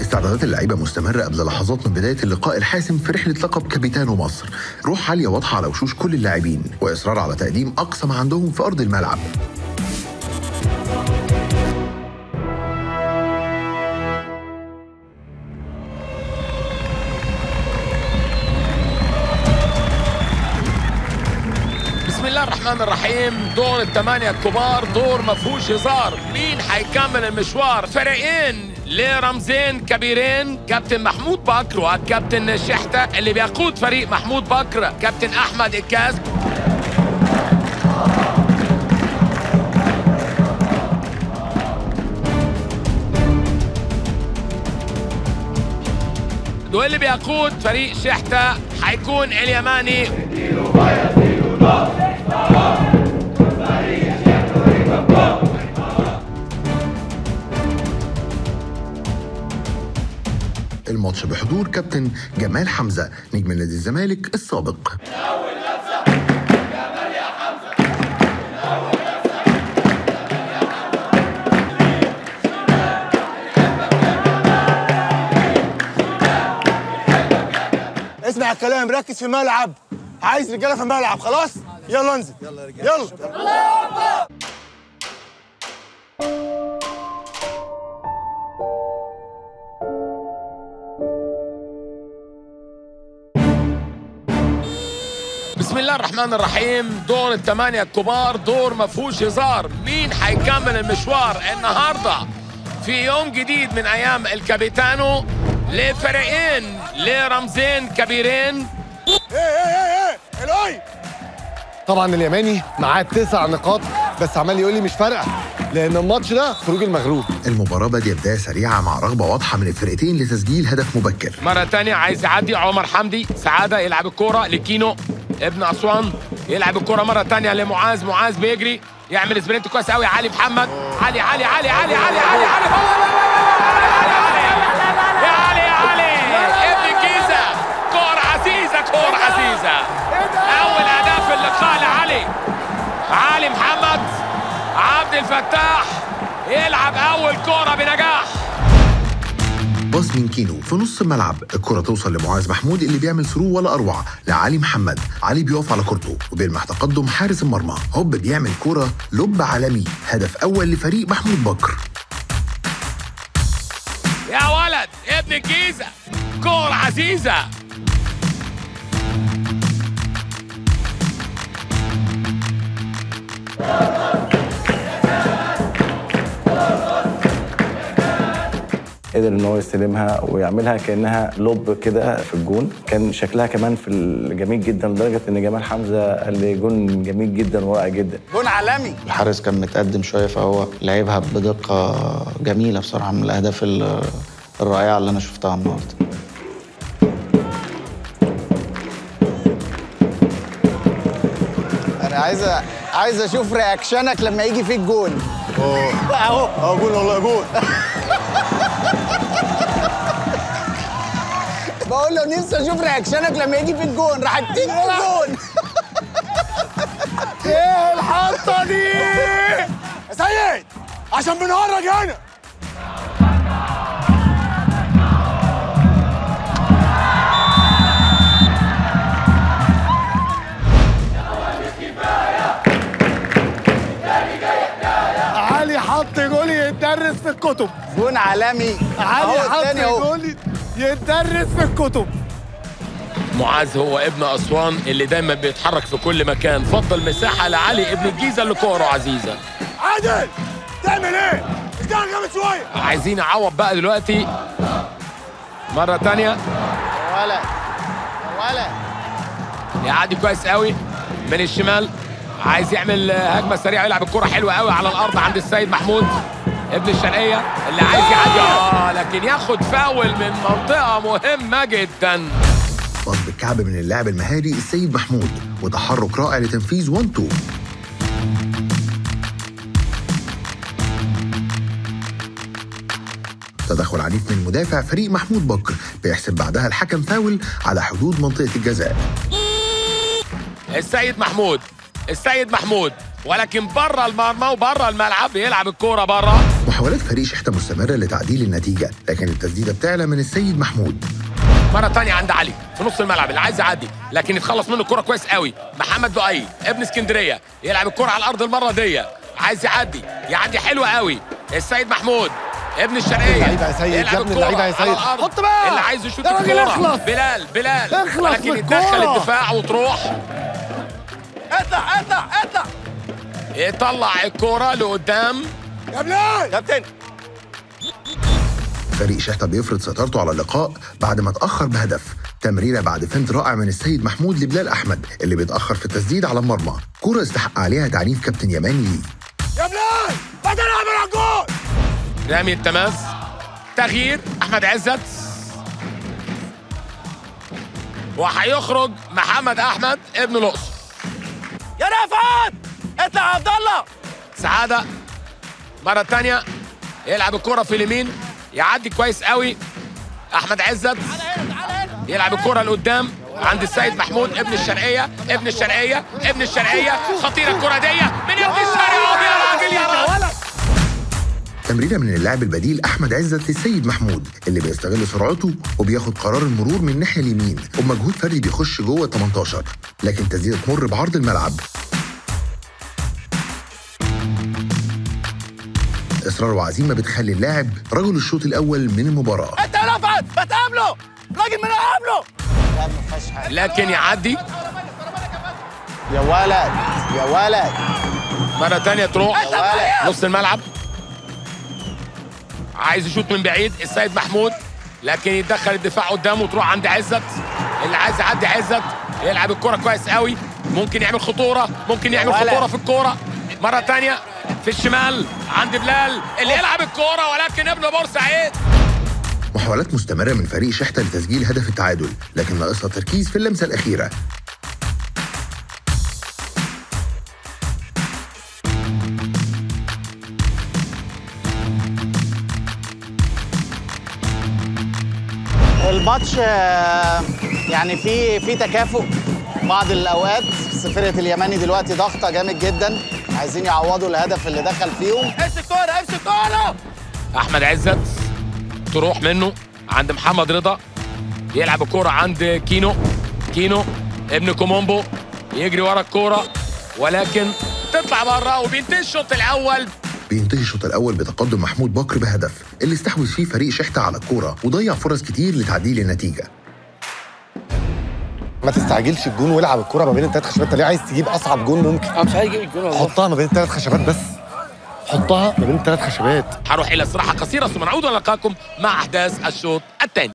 استعدادات اللعيبه مستمره قبل لحظات من بدايه اللقاء الحاسم في رحله لقب كابيتانو مصر روح عاليه واضحه على وشوش كل اللاعبين واصرار على تقديم اقصى ما عندهم في ارض الملعب بسم الله الرحمن الرحيم دور الثمانية الكبار دور ما فيهوش هزار مين هيكمل المشوار فريقين لرمزين كبيرين كابتن محمود بكر والكابتن شحتة اللي بيقود فريق محمود بكر كابتن أحمد إكاز واللي بيقود فريق شحتة هيكون اليماني الماتش بحضور كابتن جمال حمزه نجم نادي الزمالك السابق اسمع الكلام ركز في الملعب عايز رجاله في الملعب خلاص يلا انزل يلا رجاله يلا بسم الله الرحمن الرحيم دور الثمانية الكبار دور ما فيهوش هزار مين هيكمل المشوار النهاردة في يوم جديد من أيام الكابيتانو لفريقين لرمزين كبيرين ايه ايه ايه ايه الوي طبعا اليماني معاه تسع نقاط بس عمال يقول لي مش فارقه لان الماتش ده خروج المغلوب المباراه باديه بدايه سريعه مع رغبه واضحه من الفرقتين لتسجيل هدف مبكر مرة تانية عايز يعدي عمر حمدي سعادة يلعب الكورة لكينو ابن أسوان يلعب الكورة مرة تانية لمعاذ معاذ بيجري يعمل سبرنت كويس قوي علي محمد علي علي علي علي علي علي علي يا علي يا علي ابن الجيزة كورة عزيزة كورة عزيزة أول أهداف اللقاء لعلي علي محمد عبد الفتاح يلعب أول كورة بنجاح باص من كينو في نص الملعب الكرة توصل لمعاذ محمود اللي بيعمل ثرو ولا اروع لعلي محمد علي بيقف على كورته وبيلمح تقدم حارس المرمى هوب بيعمل كرة لب عالمي هدف اول لفريق محمود بكر يا ولد ابن الجيزة كورة عزيزة قدر ان هو يستلمها ويعملها كانها لوب كده في الجون كان شكلها كمان في الجميل جدا لدرجه ان جمال حمزه قال لي جون جميل جدا ورائع جدا جون عالمي الحارس كان متقدم شويه فهو لعبها بدقه جميله بصراحه من الاهداف ال- الرائعه اللي انا شفتها النهارده انا عايز أ- عايز اشوف رياكشنك لما يجي فيك جون اهو اه جون والله جون بقول له نفسي اشوف رياكشنك لما يجي فيك جون راح تيجي جون ايه الحطه دي يا سيد عشان بنهرج هنا علي حط جول يتدرس في الكتب جون عالمي علي أهو حط التاني اهو جول يتدرس في الكتب معاذ هو ابن أسوان اللي دايما بيتحرك في كل مكان فضل مساحة لعلي ابن الجيزة اللي كورة عزيزة عادل تعمل ايه؟ اشتغل جامد شويه عايزين نعوض بقى دلوقتي مرة تانية يا ولد يا ولد يعدي كويس قوي من الشمال عايز يعمل هجمة سريعة يلعب الكرة حلوة قوي على الأرض عند السيد محمود ابن الشرقية اللي عايز يعدي اه لكن ياخد فاول من منطقة مهمة جدا باص بالكعب من اللاعب المهاري السيد محمود وتحرك رائع لتنفيذ 1 2 تدخل عنيف من مدافع فريق محمود بكر بيحسب بعدها الحكم فاول على حدود منطقة الجزاء السيد محمود السيد محمود ولكن بره المرمى وبره الملعب يلعب الكوره بره محاولات فريق شحتة مستمرة لتعديل النتيجة لكن التسديدة بتعلى من السيد محمود مرة تانية عند علي في نص الملعب اللي عايز يعدي لكن يتخلص منه الكرة كويس قوي محمد لؤي ابن اسكندرية يلعب الكرة على الأرض المرة دي عايز يعدي يعدي حلوة قوي السيد محمود ابن الشرقية اللعيبة يا سيد، يلعب يا ابن الكرة اللعيبة يا على سيد. الأرض. حط بقى. اللي عايز يشوط يا راجل الكرة اخلص. بلال بلال اخلص ولكن بالكرة. يتدخل الدفاع وتروح اطلع اطلع اطلع يطلع الكرة لقدام يا بلال كابتن فريق شحتة بيفرض سيطرته على اللقاء بعد ما اتأخر بهدف تمريرة بعد فنت رائع من السيد محمود لبلال أحمد اللي بيتأخر في التسديد على المرمى كرة استحق عليها تعنيف كابتن يماني ليه يا بلال ما تلعب على الجول رامي التماس تغيير احمد عزت وهيخرج محمد احمد ابن الاقصر يا رفعت اطلع يا عبد الله سعاده مره تانية يلعب الكره في اليمين يعدي كويس قوي احمد عزت يلعب الكره لقدام عند السيد محمود ابن الشرقيه ابن الشرقيه ابن الشرقيه خطيره الكره دي من ابن الشرقيه يا راجل يا راجل تمريرة من اللاعب البديل أحمد عزت للسيد محمود اللي بيستغل سرعته وبياخد قرار المرور من الناحية اليمين وبمجهود فردي بيخش جوه ال 18 لكن تسديدة تمر بعرض الملعب إصرار وعزيمة بتخلي اللاعب رجل الشوط الأول من المباراة انت يا رفعت بتقابله راجل من قابله لا ما فيهاش حاجه لكن يعدي يا ولد يا ولد مرة تانية تروح يا ولد نص الملعب عايز يشوط من بعيد السيد محمود لكن يتدخل الدفاع قدامه وتروح عند عزت اللي عايز يعدي عزت يلعب الكرة كويس قوي ممكن يعمل خطورة ممكن يعمل ولد. خطورة في الكرة مرة تانية في الشمال عند بلال اللي يلعب الكرة ولكن ابن بورسعيد محاولات مستمرة من فريق شحتة لتسجيل هدف التعادل لكن ناقصها تركيز في اللمسة الأخيرة الماتش آه، يعني في في تكافؤ بعض الاوقات بس فرقه اليماني دلوقتي ضغطه جامد جدا عايزين يعوضوا الهدف اللي دخل فيهم امسك كوره امسك كوره احمد عزت تروح منه عند محمد رضا يلعب الكرة عند كينو كينو ابن كومومبو يجري ورا الكرة ولكن تطلع بره وبينتهي الشوط الاول بينتهي الشوط الأول بتقدم محمود بكر بهدف اللي استحوذ فيه فريق شحتة على الكورة وضيع فرص كتير لتعديل النتيجة ما تستعجلش الجون والعب الكرة ما بين الثلاث خشبات انت ليه عايز تجيب اصعب جون ممكن انا مش عايز اجيب الجون والله حطها ما بين الثلاث خشبات بس حطها ما بين الثلاث خشبات هروح الى استراحه قصيره ثم نعود ونلقاكم مع احداث الشوط الثاني